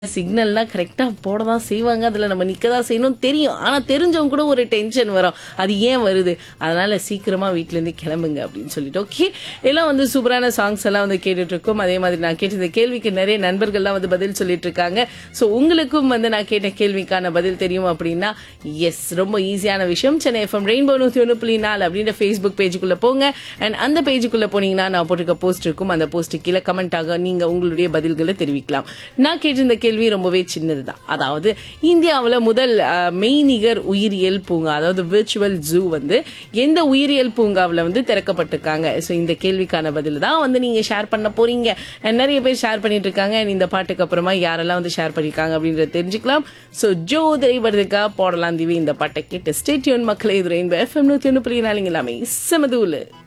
சிக்னல்லாம் கரெக்டா போட தான் செய்வாங்க அதுல நம்ம நிக்க தான் செய்யணும் தெரியும் ஆனா தெரிஞ்சவங்க கூட ஒரு டென்ஷன் வரும் அது ஏன் வருது அதனால சீக்கிரமா வீட்ல இருந்து கிளம்புங்க அப்படின்னு சொல்லிட்டு ஓகே எல்லாம் வந்து சூப்பரான சாங்ஸ் எல்லாம் வந்து கேட்டுட்டு இருக்கோம் அதே மாதிரி நான் கேட்ட இந்த கேள்விக்கு நிறைய நண்பர்கள்லாம் வந்து பதில் சொல்லிட்டு இருக்காங்க ஸோ உங்களுக்கும் வந்து நான் கேட்ட கேள்விக்கான பதில் தெரியும் அப்படின்னா எஸ் ரொம்ப ஈஸியான விஷயம் சென்னை எஃப்எம் ரெயின்போ நூத்தி ஒன்று புள்ளி நாலு அப்படின்ற ஃபேஸ்புக் பேஜுக்குள்ள போங்க அண்ட் அந்த பேஜுக்குள்ள போனீங்கன்னா நான் போட்டிருக்க போஸ்ட் இருக்கும் அந்த போஸ்ட் கீழே கமெண்ட் ஆக நீங்க உங்களுடைய பதில்களை தெரிவிக்கலாம் நான் கேட்டிருந்த கேள்வி ரொம்பவே சின்னது தான் அதாவது இந்தியாவில் முதல் அஹ், மெய்நிகர் உயிரியல் பூங்கா அதாவது விர்ச்சுவல் ஜூ வந்து எந்த உயிரியல் பூங்காவில் வந்து திறக்கப்பட்டிருக்காங்க ஸோ இந்த கேள்விக்கான பதில் தான் வந்து நீங்க ஷேர் பண்ண போறீங்க And நிறைய பேர் ஷேர் பண்ணிட்டு இருக்காங்க And இந்த பாட்டுக்கு அப்புறமா யாரெல்லாம் வந்து ஷேர் பண்ணிருக்காங்க அப்படின்றத தெரிஞ்சுக்கலாம் ஸோ ஜோ திரைவரதுக்கா போடலாம் திவி இந்த பாட்டை கேட்டு ஸ்டேட்யூன் மக்களை எதிரே எஃப்எம் நூத்தி ஒன்று புள்ளி நாலுங்க எல்லாமே செமதூலு